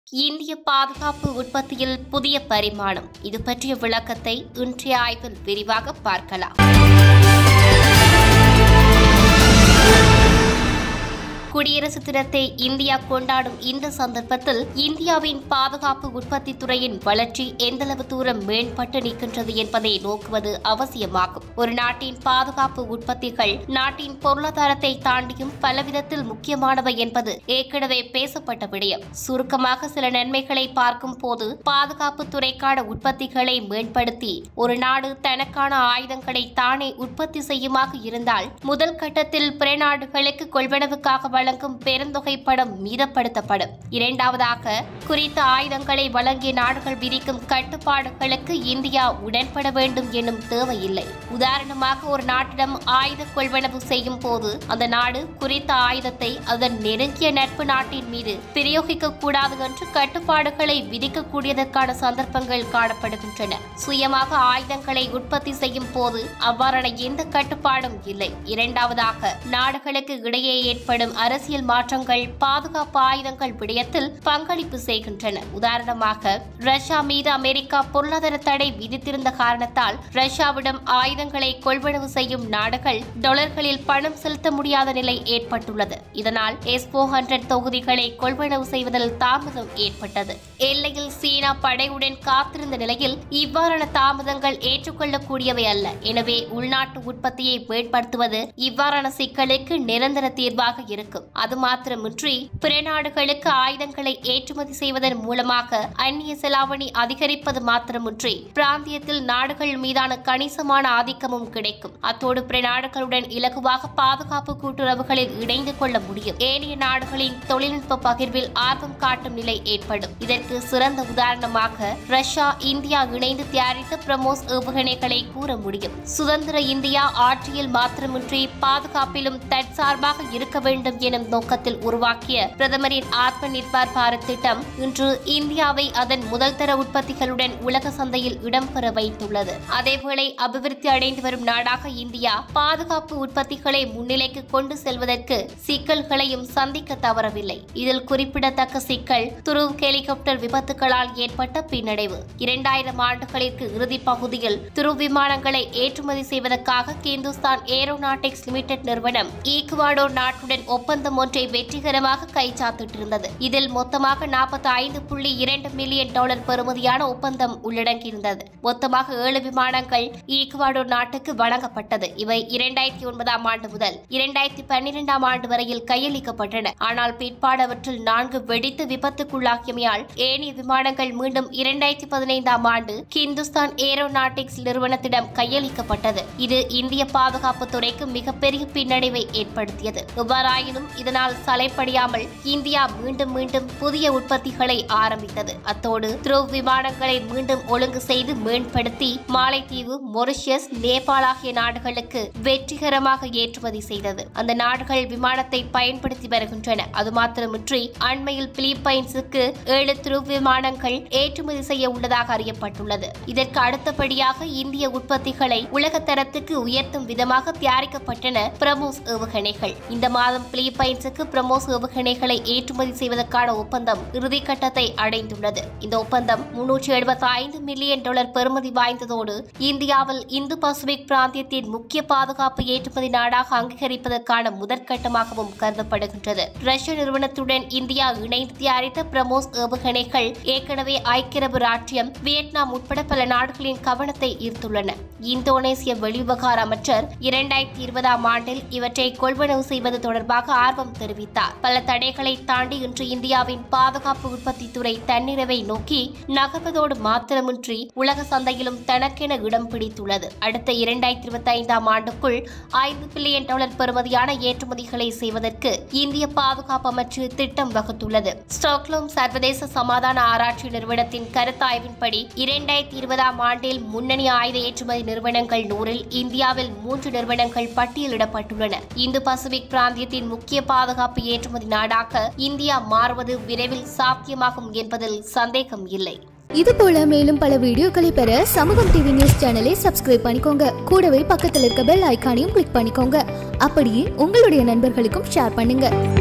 இந்திய பாதுகாப்பு உற்பத்தியில் புதிய பரிமாணம் இது பற்றிய விளக்கத்தை இன்றைய ஆய்வில் விரிவாக பார்க்கலாம் குடியரசு தினத்தை இந்தியா கொண்டாடும் இந்த சந்தர்ப்பத்தில் இந்தியாவின் பாதுகாப்பு உற்பத்தி துறையின் வளர்ச்சி எந்தளவு தூரம் மேம்பட்டு நிற்கின்றது என்பதை நோக்குவது அவசியமாகும் ஒரு நாட்டின் பாதுகாப்பு உற்பத்திகள் நாட்டின் பொருளாதாரத்தை தாண்டியும் பலவிதத்தில் முக்கியமானவை என்பது ஏற்கனவே பேசப்பட்ட விடயம் சுருக்கமாக சில நன்மைகளை பார்க்கும் போது பாதுகாப்பு துறைக்கான உற்பத்திகளை மேம்படுத்தி ஒரு நாடு தனக்கான ஆயுதங்களை தானே உற்பத்தி செய்யுமாக இருந்தால் முதல் கட்டத்தில் பிற நாடுகளுக்கு கொள்வனவுக்காக வழங்கும் பெருந்தொகை படம் மீதப்படுத்தப்படும் இரண்டாவதாக குறித்த ஆயுதங்களை வழங்கிய நாடுகள் விதிக்கும் கட்டுப்பாடுகளுக்கு இந்தியா உடன்பட வேண்டும் என்னும் தேவையில்லை உதாரணமாக ஒரு நாட்டிடம் ஆயுத கொள்வனவு செய்யும் போது அந்த நாடு குறித்த ஆயுதத்தை அதன் நெருங்கிய நட்பு நாட்டின் மீது பிரயோகிக்க கூடாது என்று கட்டுப்பாடுகளை விதிக்கக்கூடியதற்கான சந்தர்ப்பங்கள் காணப்படுகின்றன சுயமாக ஆயுதங்களை உற்பத்தி செய்யும் போது அவ்வாறான எந்த கட்டுப்பாடும் இல்லை இரண்டாவதாக நாடுகளுக்கு இடையே ஏற்படும் அரசியல் மாற்றங்கள் பாதுகாப்பு ஆயுதங்கள் விடயத்தில் பங்களிப்பு செய்கின்றன உதாரணமாக ரஷ்யா மீது அமெரிக்கா பொருளாதார தடை விதித்திருந்த காரணத்தால் ரஷ்யாவிடம் ஆயுதங்களை கொள்வனவு செய்யும் நாடுகள் டாலர்களில் பணம் செலுத்த முடியாத நிலை ஏற்பட்டுள்ளது இதனால் எஸ் ஹண்ட்ரட் தொகுதிகளை கொள்வனவு செய்வதில் தாமதம் ஏற்பட்டது எல்லையில் சீனா படையுடன் காத்திருந்த நிலையில் இவ்வாறான தாமதங்கள் ஏற்றுக்கொள்ளக்கூடியவை அல்ல எனவே உள்நாட்டு உற்பத்தியை மேம்படுத்துவது இவ்வாறான சிக்கலுக்கு நிரந்தர தீர்வாக இருக்கும் அது மாத்திரமின்றி பிற நாடுகளுக்கு ஆயுதங்களை ஏற்றுமதி செய்வதன் மூலமாக அந்நிய செலாவணி அதிகரிப்பது மாத்திரமின்றி பிராந்தியத்தில் நாடுகள் மீதான கணிசமான ஆதிக்கமும் கிடைக்கும் அத்தோடு பிற நாடுகளுடன் இலகுவாக பாதுகாப்பு கூட்டுறவுகளில் இணைந்து கொள்ள முடியும் ஏனைய நாடுகளின் தொழில்நுட்ப பகிர்வில் ஆர்வம் காட்டும் நிலை ஏற்படும் இதற்கு சிறந்த உதாரணமாக ரஷ்யா இந்தியா இணைந்து தயாரித்த பிரமோஸ் ஏவுகணைகளை கூற முடியும் சுதந்திர இந்தியா ஆட்சியில் மாத்திரமின்றி பாதுகாப்பிலும் தற்சார்பாக இருக்க வேண்டும் எனும் நோக்கத்தில் உருவாக்கிய பிரதமரின் ஆத்ம நிர்பார் பாரத் திட்டம் இன்று இந்தியாவை அதன் முதல் தர உற்பத்திகளுடன் உலக சந்தையில் இடம்பெற வைத்துள்ளது அதேவேளை அபிவிருத்தி அடைந்து வரும் நாடாக இந்தியா பாதுகாப்பு உற்பத்திகளை முன்னிலைக்கு கொண்டு செல்வதற்கு சிக்கல்களையும் சந்திக்க தவறவில்லை இதில் குறிப்பிடத்தக்க சிக்கல் துருவ் ஹெலிகாப்டர் விபத்துகளால் ஏற்பட்ட பின்னடைவு இரண்டாயிரம் ஆண்டுகளிற்கு இறுதி பகுதியில் துருவ் விமானங்களை ஏற்றுமதி செய்வதற்காக கிந்துஸ்தான் ஏரோநாட்டிக்ஸ் லிமிடெட் நிறுவனம் ஈக்குவாடோர் நாட்டுடன் ஒப்பந்தம் ஒன்றை வெற்றிகரமாக கைச்சாத்திட்டிருந்தது இதில் மொத்தமாக நாற்பத்தி ஐந்து புள்ளி இரண்டு மில்லியன் டாலர் பெறுமதியான ஒப்பந்தம் உள்ளடங்கியிருந்தது மொத்தமாக ஏழு விமானங்கள் ஈக்குவாடோர் நாட்டுக்கு வழங்கப்பட்டது இவை இரண்டாயிரத்தி ஒன்பதாம் ஆண்டு முதல் இரண்டாயிரத்தி பன்னிரெண்டாம் ஆண்டு வரையில் கையளிக்கப்பட்டன ஆனால் பிற்பாடு அவற்றில் நான்கு வெடித்து விபத்துக்குள்ளாகியமையால் ஏனைய விமானங்கள் மீண்டும் இரண்டாயிரத்தி பதினைந்தாம் ஆண்டு கிந்துஸ்தான் ஏரோநாட்டிக்ஸ் நிறுவனத்திடம் கையளிக்கப்பட்டது இது இந்திய பாதுகாப்பு துறைக்கு மிகப்பெரிய பின்னடைவை ஏற்படுத்தியது எவ்வாறாயினும் இதனால் சலைப்படியாமல் இந்தியா மீண்டும் மீண்டும் புதிய உற்பத்திகளை ஆரம்பித்தது அத்தோடு துருவ் விமானங்களை மீண்டும் ஒழுங்கு செய்து மேம்படுத்தி மாலைத்தீவு மொரிஷியஸ் நேபாள் ஆகிய நாடுகளுக்கு வெற்றிகரமாக ஏற்றுமதி செய்தது அந்த நாடுகள் விமானத்தை பயன்படுத்தி வருகின்றன அது மாத்திரமின்றி அண்மையில் பிலிப்பைன்ஸுக்கு ஏழு துருவ் விமானங்கள் ஏற்றுமதி செய்ய உள்ளதாக அறியப்பட்டுள்ளது இதற்கு அடுத்தபடியாக இந்திய உற்பத்திகளை உலக தரத்துக்கு உயர்த்தும் விதமாக தயாரிக்கப்பட்டன பிரமோஸ் ஏவுகணைகள் இந்த மாதம் பிலிப்பைன்ஸுக்கு பிரமோஸ் ஏவுகணைகளை ஏற்றுமதி செய்வதற்கான ஒப்பந்தம் இறுதிக்கட்டத்தை அடைந்துள்ளது இந்த ஒப்பந்தம் முன்னூற்றி எழுபத்தி ஐந்து மில்லியன் டாலர் பெறுமதி வாய்ந்ததோடு இந்தியாவில் இந்து பசிபிக் பிராந்தியத்தின் முக்கிய பாதுகாப்பு ஏற்றுமதி நாடாக அங்கீகரிப்பதற்கான முதற்கட்டமாகவும் கருதப்படுகின்றது ரஷ்ய நிறுவனத்துடன் இந்தியா இணைந்து தயாரித்த பிரமோஸ் ஏவுகணைகள் ஏற்கனவே ஐக்கிய அரபு ராச்சியம் வியட்நாம் உட்பட பல நாடுகளின் கவனத்தை ஈர்த்துள்ளன இந்தோனேசிய வெளிவிவகார அமைச்சர் இரண்டாயிரத்தி இருபதாம் ஆண்டில் இவற்றை கொள்வனவு செய்வது தொடர்பாக ஆர்வம் தெரிவித்தார் பல தடைகளை தாண்டி இன்று இந்தியாவின் பாதுகாப்பு உற்பத்தி துறை தன்னிறைவை நோக்கி நகர்வதோடு மாத்திரமின்றி உலக சந்தையிலும் தனக்கென இடம் பிடித்துள்ளது அடுத்த இரண்டாயிரத்தி இருபத்தி ஐந்தாம் ஆண்டுக்குள் ஐந்து பில்லியன் டாலர் பெறுமதியான ஏற்றுமதிகளை செய்வதற்கு இந்திய பாதுகாப்பு அமைச்சு திட்டம் வகுத்துள்ளது ஸ்டாக்ஹோம் சர்வதேச சமாதான ஆராய்ச்சி நிறுவனத்தின் கருத்தாய்வின்படி இரண்டாயிரத்தி இருபதாம் ஆண்டில் முன்னணி ஆயுத ஏற்றுமதி நிறுவனங்கள் நூறில் இந்தியாவில் மூன்று நிறுவனங்கள் பட்டியலிடப்பட்டுள்ளன இந்து பசிபிக் பிராந்தியத்தின் முக்கிய பாதுகாப்பு ஏற்றுமதி நாடாக இந்தியா மாறுவது விரைவில் சாத்தியமாகும் என்பதில் சந்தேகம் இல்லை இது போல மேலும் பல வீடியோக்களை பெற சமூகம் டிவி நியூஸ் சேனலை சப்ஸ்கிரைப் பண்ணிக்கோங்க கூடவே பக்கத்தில் இருக்க பெல் ஐகானையும் கிளிக் பண்ணிக்கோங்க அப்படியே உங்களுடைய நண்பர்களுக்கும் ஷேர் பண்ணுங்க